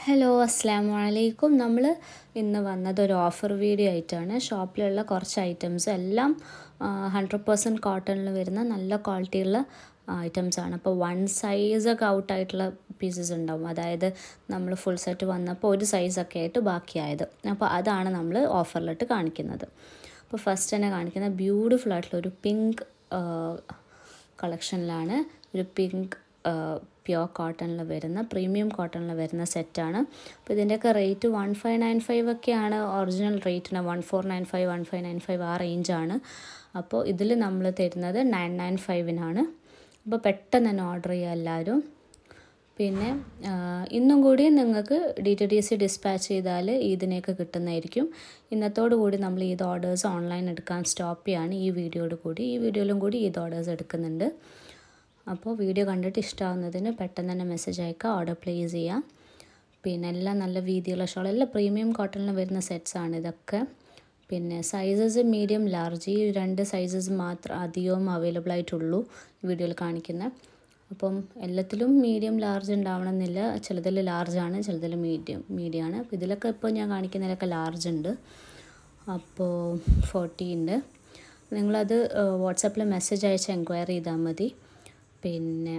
hello അസ്സാം വലൈക്കും നമ്മൾ ഇന്ന് വന്നത് ഒരു ഓഫർ വീഡിയോ ആയിട്ടാണ് ഷോപ്പിലുള്ള കുറച്ച് ഐറ്റംസ് എല്ലാം ഹൺഡ്രഡ് പെർസെൻറ്റ് കോട്ടണിൽ വരുന്ന നല്ല ക്വാളിറ്റിയുള്ള ഐറ്റംസ് ആണ് അപ്പോൾ വൺ സൈസൊക്കെ ഔട്ടായിട്ടുള്ള പീസസ് ഉണ്ടാവും അതായത് നമ്മൾ ഫുൾ സെറ്റ് വന്നപ്പോൾ ഒരു സൈസൊക്കെ ആയിട്ട് ബാക്കിയായത് അപ്പോൾ അതാണ് നമ്മൾ ഓഫറിലിട്ട് കാണിക്കുന്നത് അപ്പോൾ ഫസ്റ്റ് തന്നെ കാണിക്കുന്ന ബ്യൂട്ടിഫുൾ ആയിട്ടുള്ള ഒരു പിങ്ക് കളക്ഷനിലാണ് ഒരു പിങ്ക് പ്യുവർ കോട്ടണിൽ വരുന്ന പ്രീമിയം കോട്ടണിൽ വരുന്ന സെറ്റാണ് അപ്പോൾ ഇതിൻ്റെയൊക്കെ rate one five nine five ഒക്കെയാണ് ഒറിജിനൽ റേറ്റിന് one four nine five one five nine five ആ റേഞ്ചാണ് അപ്പോൾ ഇതിൽ നമ്മൾ തരുന്നത് നയൻ നയൻ ഫൈവിനാണ് അപ്പോൾ പെട്ടെന്ന് തന്നെ ഓർഡർ ചെയ്യുക എല്ലാവരും പിന്നെ ഇന്നും കൂടി നിങ്ങൾക്ക് D T D C dispatch ചെയ്താൽ ഇതിനെയൊക്കെ കിട്ടുന്നതായിരിക്കും ഇന്നത്തോടു കൂടി നമ്മൾ ഈദ് ഓർഡേഴ്സ് ഓൺലൈൻ എടുക്കാൻ സ്റ്റോപ്പ് ചെയ്യാണ് ഈ വീഡിയോയോട് കൂടി ഈ വീഡിയോയിലും കൂടി ഈദ് ഓർഡേഴ്സ് എടുക്കുന്നുണ്ട് അപ്പോൾ വീഡിയോ കണ്ടിട്ട് ഇഷ്ടമാവുന്നതിന് പെട്ടെന്ന് തന്നെ മെസ്സേജ് അയക്കുക ഓർഡർ പ്ലേസ് ചെയ്യാം പിന്നെ എല്ലാം നല്ല വീതിയുള്ള ഷോൾ എല്ലാം പ്രീമിയം കോട്ടണിൽ വരുന്ന സെറ്റ്സാണ് ഇതൊക്കെ പിന്നെ സൈസസ് മീഡിയം ലാർജ് ഈ രണ്ട് സൈസസ് മാത്രം അധികവും അവൈലബിൾ ആയിട്ടുള്ളൂ വീഡിയോയിൽ കാണിക്കുന്നത് അപ്പം എല്ലാത്തിലും മീഡിയം ലാർജ് ഉണ്ടാവണമെന്നില്ല ചിലതിൽ ലാർജാണ് ചിലതിൽ മീഡിയം മീഡിയം ആണ് അപ്പോൾ ഇതിലൊക്കെ ഇപ്പോൾ ഞാൻ കാണിക്കുന്നതിലൊക്കെ ലാർജ് ഉണ്ട് അപ്പോൾ ഫോർട്ടി ഉണ്ട് നിങ്ങളത് വാട്സാപ്പിൽ മെസ്സേജ് അയച്ച് എൻക്വയറി ചെയ്താൽ മതി പിന്നെ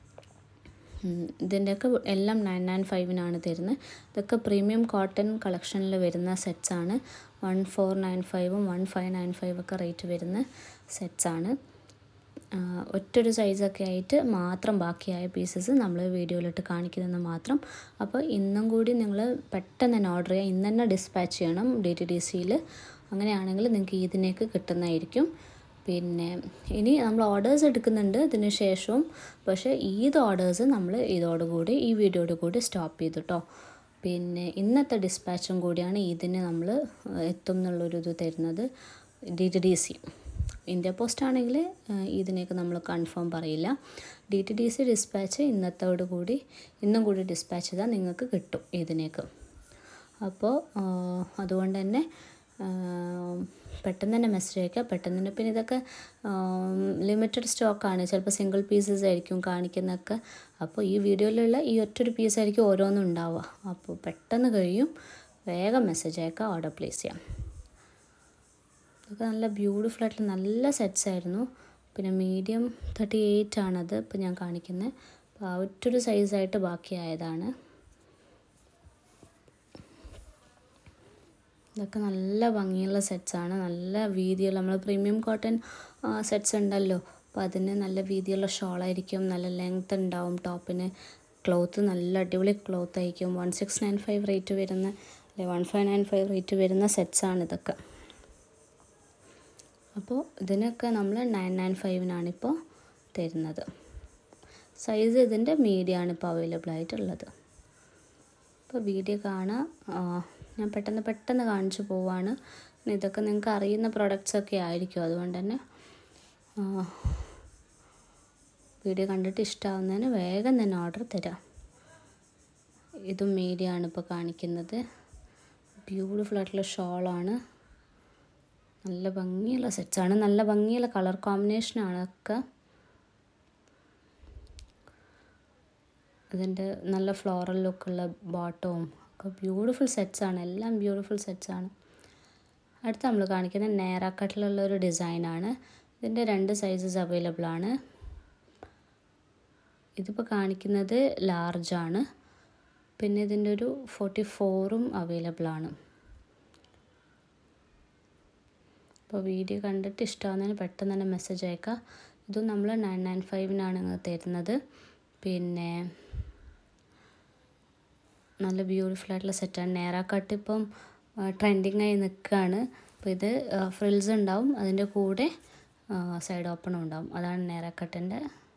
ഇതിൻ്റെയൊക്കെ എല്ലാം നയൻ നയൻ ഫൈവിനാണ് തരുന്നത് ഇതൊക്കെ പ്രീമിയം കോട്ടൺ കളക്ഷനിൽ വരുന്ന സെറ്റ്സാണ് വൺ ഫോർ നയൻ ഫൈവും വൺ ഫൈവ് നയൻ ഫൈവ് ഒക്കെ റേറ്റ് വരുന്ന സെറ്റ്സാണ് ഒറ്റൊരു സൈസൊക്കെ ആയിട്ട് മാത്രം ബാക്കിയായ പീസസ് നമ്മൾ വീഡിയോയിലിട്ട് കാണിക്കുന്നത് മാത്രം അപ്പോൾ ഇന്നും കൂടി നിങ്ങൾ പെട്ടെന്ന് തന്നെ ഓർഡർ ചെയ്യുക ഇന്ന് തന്നെ ഡിസ്പാച്ച് ചെയ്യണം ഡി ടി ഡി സിയിൽ അങ്ങനെയാണെങ്കിൽ നിങ്ങൾക്ക് ഇതിനേക്ക് കിട്ടുന്നതായിരിക്കും പിന്നെ ഇനി നമ്മൾ ഓർഡേഴ്സ് എടുക്കുന്നുണ്ട് ഇതിന് ശേഷവും പക്ഷേ ഈദ് ഓർഡേഴ്സ് നമ്മൾ ഇതോടുകൂടി ഈ വീഡിയോയോട് കൂടി സ്റ്റോപ്പ് ചെയ്തു കേട്ടോ പിന്നെ ഇന്നത്തെ ഡിസ്പാച്ചും കൂടിയാണ് ഇതിന് നമ്മൾ എത്തും എന്നുള്ളൊരു ഇത് തരുന്നത് D T D C India post ആണെങ്കിൽ ഇതിനേക്ക് നമ്മൾ കൺഫേം പറയില്ല D T D C dispatch ഇന്നത്തോടു കൂടി ഇന്നും കൂടി ഡിസ്പാച്ച് ചെയ്താൽ നിങ്ങൾക്ക് കിട്ടും ഇതിനേക്ക് അപ്പോൾ അതുകൊണ്ട് തന്നെ പെട്ടെന്ന് തന്നെ മെസ്സേജ് അയക്കുക പെട്ടെന്ന് തന്നെ പിന്നെ ഇതൊക്കെ ലിമിറ്റഡ് സ്റ്റോക്കാണ് ചിലപ്പോൾ സിംഗിൾ പീസസ് ആയിരിക്കും കാണിക്കുന്നതൊക്കെ അപ്പോൾ ഈ വീഡിയോയിലുള്ള ഈ ഒറ്റൊരു പീസായിരിക്കും ഓരോന്നും ഉണ്ടാവുക അപ്പോൾ പെട്ടെന്ന് കഴിയും വേഗം മെസ്സേജ് അയക്കുക ഓർഡർ പ്ലേസ് ചെയ്യാം ഇതൊക്കെ നല്ല ബ്യൂട്ടിഫുൾ ആയിട്ടുള്ള നല്ല സെറ്റ്സ് ആയിരുന്നു പിന്നെ മീഡിയം തേർട്ടി എയ്റ്റ് ആണത് ഇപ്പോൾ ഞാൻ കാണിക്കുന്നത് അപ്പോൾ ആ ഒറ്റൊരു സൈസായിട്ട് ബാക്കിയായതാണ് ഇതൊക്കെ നല്ല ഭംഗിയുള്ള സെറ്റ്സാണ് നല്ല വീതിയുള്ള നമ്മൾ പ്രീമിയം കോട്ടൺ സെറ്റ്സ് ഉണ്ടല്ലോ അപ്പോൾ അതിന് നല്ല വീതിയുള്ള ഷോളായിരിക്കും നല്ല ലെങ്ത് ഉണ്ടാവും ടോപ്പിന് ക്ലോത്ത് നല്ല അടിപൊളി ക്ലോത്ത് ആയിരിക്കും one six nine five rate വരുന്ന അല്ലെ one five nine five rate വരുന്ന സെറ്റ്സാണ് ഇതൊക്കെ അപ്പോൾ ഇതിനൊക്കെ നമ്മൾ നയൻ നയൻ ഫൈവിനാണിപ്പോൾ തരുന്നത് സൈസ് ഇതിൻ്റെ മീഡിയമാണ് ഇപ്പോൾ അവൈലബിൾ ആയിട്ടുള്ളത് അപ്പോൾ വീഡിയോ കാണാം ഞാൻ പെട്ടെന്ന് പെട്ടെന്ന് കാണിച്ചു പോവാണ് ഇതൊക്കെ നിങ്ങൾക്ക് അറിയുന്ന പ്രൊഡക്റ്റ്സ് ഒക്കെ ആയിരിക്കും അതുകൊണ്ട് തന്നെ വീഡിയോ കണ്ടിട്ട് ഇഷ്ടമാവുന്നതിന് വേഗം തന്നെ ഓർഡർ തരാം ഇതും മീഡിയമാണ് ഇപ്പോൾ കാണിക്കുന്നത് ബ്യൂട്ടിഫുൾ ആയിട്ടുള്ള ഷോളാണ് നല്ല ഭംഗിയുള്ള സെറ്റ്സാണ് നല്ല ഭംഗിയുള്ള കളർ കോമ്പിനേഷനാണ് ഒക്കെ ഇതിൻ്റെ നല്ല ഫ്ലോറൽ ലുക്കുള്ള ബോട്ടവും ഒക്കെ ബ്യൂട്ടിഫുൾ സെറ്റ്സാണ് എല്ലാം ബ്യൂട്ടിഫുൾ സെറ്റ്സാണ് അടുത്ത് നമ്മൾ കാണിക്കുന്നത് നേര കട്ടിലുള്ള ഒരു ഡിസൈനാണ് ഇതിൻ്റെ രണ്ട് സൈസസ് അവൈലബിൾ ആണ് ഇതിപ്പോൾ കാണിക്കുന്നത് ലാർജാണ് പിന്നെ ഇതിൻ്റെ ഒരു ഫോർട്ടി ഫോറും അവൈലബിൾ ആണ് അപ്പോൾ വീഡിയോ കണ്ടിട്ട് ഇഷ്ടമാകുന്നതിന് പെട്ടെന്ന് തന്നെ മെസ്സേജ് അയക്കുക ഇതും നമ്മൾ നയൻ നയൻ ഫൈവിനാണ് നിങ്ങൾ തരുന്നത് പിന്നെ നല്ല ബ്യൂട്ടിഫുൾ ആയിട്ടുള്ള സെറ്റാണ് നേര കട്ട് ഇപ്പം ട്രെൻഡിങ് ആയി നിൽക്കുകയാണ് അപ്പോൾ ഇത് ഫ്രിൽസ് ഉണ്ടാവും അതിൻ്റെ കൂടെ സൈഡ് ഓപ്പണും ഉണ്ടാവും അതാണ് നേര കട്ടിൻ്റെ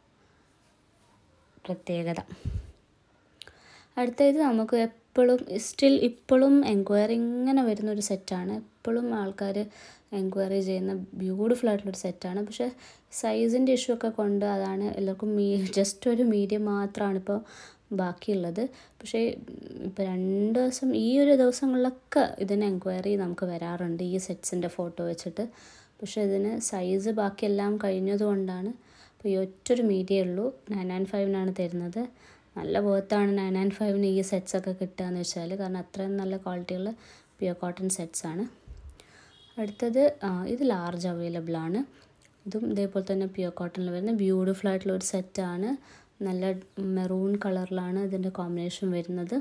പ്രത്യേകത അടുത്തത് നമുക്ക് എപ്പോഴും സ്റ്റിൽ ഇപ്പോഴും എൻക്വയറി ഇങ്ങനെ വരുന്ന ഒരു സെറ്റാണ് എപ്പോഴും ആൾക്കാർ എൻക്വയറി ചെയ്യുന്ന ബ്യൂട്ടിഫുൾ ആയിട്ടുള്ളൊരു സെറ്റാണ് പക്ഷേ സൈസിൻ്റെ ഇഷ്യൂ ഒക്കെ കൊണ്ട് അതാണ് എല്ലാവർക്കും മീ ജസ്റ്റ് ഒരു മീഡിയം മാത്രമാണ് ഇപ്പോൾ ബാക്കിയുള്ളത് പക്ഷേ ഇപ്പോൾ രണ്ട് ദിവസം ഈ ഒരു ദിവസങ്ങളിലൊക്കെ ഇതിന് എൻക്വയറി നമുക്ക് വരാറുണ്ട് ഈ സെറ്റ്സിൻ്റെ ഫോട്ടോ വെച്ചിട്ട് പക്ഷേ ഇതിന് സൈസ് ബാക്കിയെല്ലാം കഴിഞ്ഞതുകൊണ്ടാണ് അപ്പോൾ ഈ ഒറ്റൊരു മീഡിയേ ഉള്ളൂ നയൻ നയൻ ഫൈവിനാണ് തരുന്നത് നല്ല വേർത്താണ് നയൻ നയൻ ഫൈവിന് ഈ സെറ്റ്സ് ഒക്കെ കിട്ടുക എന്ന് വെച്ചാൽ കാരണം അത്രയും നല്ല ക്വാളിറ്റിയുള്ള പ്യുർ കോട്ടൺ സെറ്റ്സ് ആണ് അടുത്തത് ആ, ഇത് ലാർജ് അവൈലബിൾ ആണ് ഇതും ഇതേപോലെ തന്നെ പ്യുർ കോട്ടണിൽ വരുന്ന ബ്യൂട്ടിഫുൾ ആയിട്ടുള്ള ഒരു സെറ്റാണ് നല്ല മെറൂൺ കളറിലാണ് ഇതിൻ്റെ കോമ്പിനേഷൻ വരുന്നത്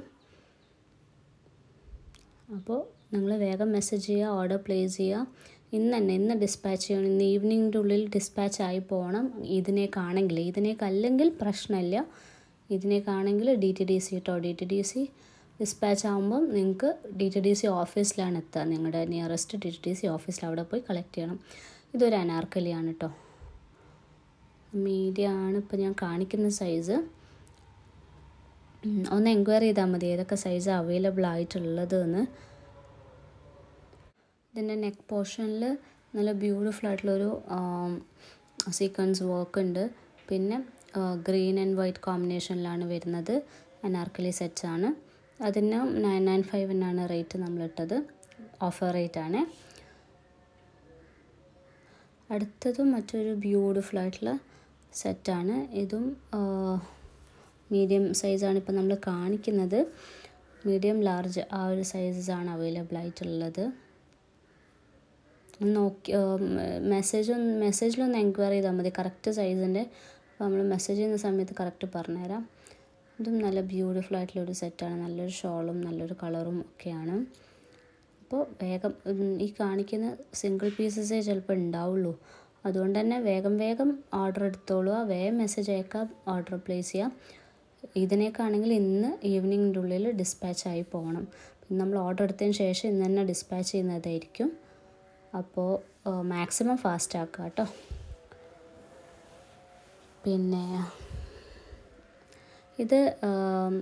അപ്പോൾ നിങ്ങൾ വേഗം മെസ്സേജ് ചെയ്യുക ഓർഡർ പ്ലേസ് ചെയ്യുക ഇന്ന് തന്നെ ഇന്ന് ഡിസ്പാച്ച് ചെയ്യണം ഇന്ന് ഈവനിങ്ങിൻ്റെ ഉള്ളിൽ ഡിസ്പാച്ച് ആയി പോകണം ഇതിനേക്കാണെങ്കിൽ ഇതിനേക്കല്ലെങ്കിൽ പ്രശ്നമില്ല ഇതിനേക്കാണെങ്കിൽ ഡി ടി ഡി സി കേട്ടോ D T D C dispatch ആകുമ്പം നിങ്ങൾക്ക് ഡി ടി ഡി സി ഓഫീസിലാണ് എത്തുക നിങ്ങളുടെ nearest D T D C ഓഫീസിൽ അവിടെ പോയി കളക്ട് ചെയ്യണം ഇതൊരു അനാർക്കലിയാണ് കേട്ടോ മീഡിയ ആണ് ഇപ്പോൾ ഞാൻ കാണിക്കുന്ന സൈസ് ഒന്ന് എൻക്വയറി ചെയ്താൽ മതി ഏതൊക്കെ സൈസ് അവൈലബിൾ ആയിട്ടുള്ളത് എന്ന് ഇതിൻ്റെ നെക്ക് പോർഷനിൽ നല്ല ബ്യൂട്ടിഫുൾ ആയിട്ടുള്ളൊരു സീക്വൻസ് വർക്ക് ഉണ്ട് പിന്നെ ഗ്രീൻ ആൻഡ് വൈറ്റ് കോമ്പിനേഷനിലാണ് വരുന്നത് അനാർക്കലി സെറ്റ്സ് ആണ് അതിന് നയൻ നയൻ ഫൈവിനാണ് റേറ്റ് നമ്മളിട്ടത് ഓഫർ റേറ്റ് ആണ് അടുത്തതും മറ്റൊരു ബ്യൂട്ടിഫുൾ ആയിട്ടുള്ള സെറ്റാണ് ഇതും മീഡിയം സൈസാണ് ഇപ്പോൾ നമ്മൾ കാണിക്കുന്നത് മീഡിയം ലാർജ് ആ ഒരു സൈസസാണ് അവൈലബിൾ ആയിട്ടുള്ളത് നോക്കി മെസ്സേജ് ഒന്ന് മെസ്സേജിലൊന്ന് എൻക്വയറി ചെയ്താൽ മതി കറക്റ്റ് സൈസിൻ്റെ അപ്പോൾ നമ്മൾ മെസ്സേജ് ചെയ്യുന്ന സമയത്ത് കറക്റ്റ് പറഞ്ഞുതരാം ഇതും നല്ല ബ്യൂട്ടിഫുൾ ആയിട്ടുള്ള ഒരു സെറ്റാണ് നല്ലൊരു ഷോളും നല്ലൊരു കളറും ഒക്കെയാണ് അപ്പോൾ വേഗം ഉം, ഈ കാണിക്കുന്ന സിംഗിൾ പീസസേ ചിലപ്പോൾ ഉണ്ടാവുള്ളൂ അതുകൊണ്ട് തന്നെ വേഗം വേഗം ഓർഡർ എടുത്തോളുക വേഗം മെസ്സേജ് അയക്കാം ഓർഡർ പ്ലേസ് ചെയ്യാം ഇതിനേക്കാണെങ്കിൽ ഇന്ന് ഈവനിങ്ങിൻ്റെ ഉള്ളിൽ ഡിസ്പാച്ച് ആയി പോകണം നമ്മൾ ഓർഡർ എടുത്തതിന് ശേഷം ഇന്ന് തന്നെ ഡിസ്പാച്ച് ചെയ്യുന്നതായിരിക്കും അപ്പോൾ മാക്സിമം ഫാസ്റ്റ് ആക്കുക കേട്ടോ പിന്നെ ഇത് ആം,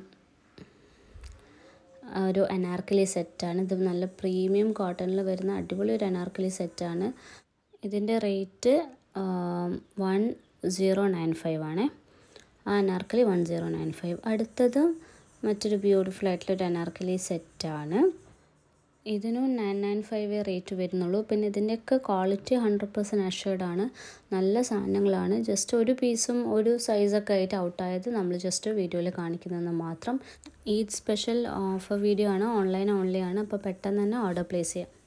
ഒരു അനാർക്കലി സെറ്റാണ് ഇത് നല്ല പ്രീമിയം കോട്ടണിൽ വരുന്ന അടിപൊളി ഒരു അനാർക്കലി സെറ്റാണ് ഇതിൻ്റെ rate one zero nine five ആണ് ആ Anarkali one zero nine five അടുത്തത് മറ്റൊരു ബ്യൂട്ടിഫുൾ ആയിട്ടുള്ള ഒരു അനാർക്കലി സെറ്റാണ് ഇതിനും നയൻ നയൻ ഫൈവ് റേറ്റ് വരുന്നുള്ളൂ പിന്നെ ഇതിൻ്റെയൊക്കെ ക്വാളിറ്റി ഹൺഡ്രഡ് പെർസെൻറ്റ് അഷ്വേർഡ് ആണ് നല്ല സാധനങ്ങളാണ് ജസ്റ്റ് ഒരു പീസും ഒരു സൈസൊക്കെ ആയിട്ട് ഔട്ടായത് നമ്മൾ ജസ്റ്റ് വീഡിയോയിൽ കാണിക്കുന്നതെന്ന് മാത്രം ഈദ് സ്പെഷ്യൽ ഓഫർ വീഡിയോ ആണ് ഓൺലൈൻ ഓൺലി ആണ് അപ്പോൾ പെട്ടെന്ന് തന്നെ ഓർഡർ പ്ലേസ് ചെയ്യാം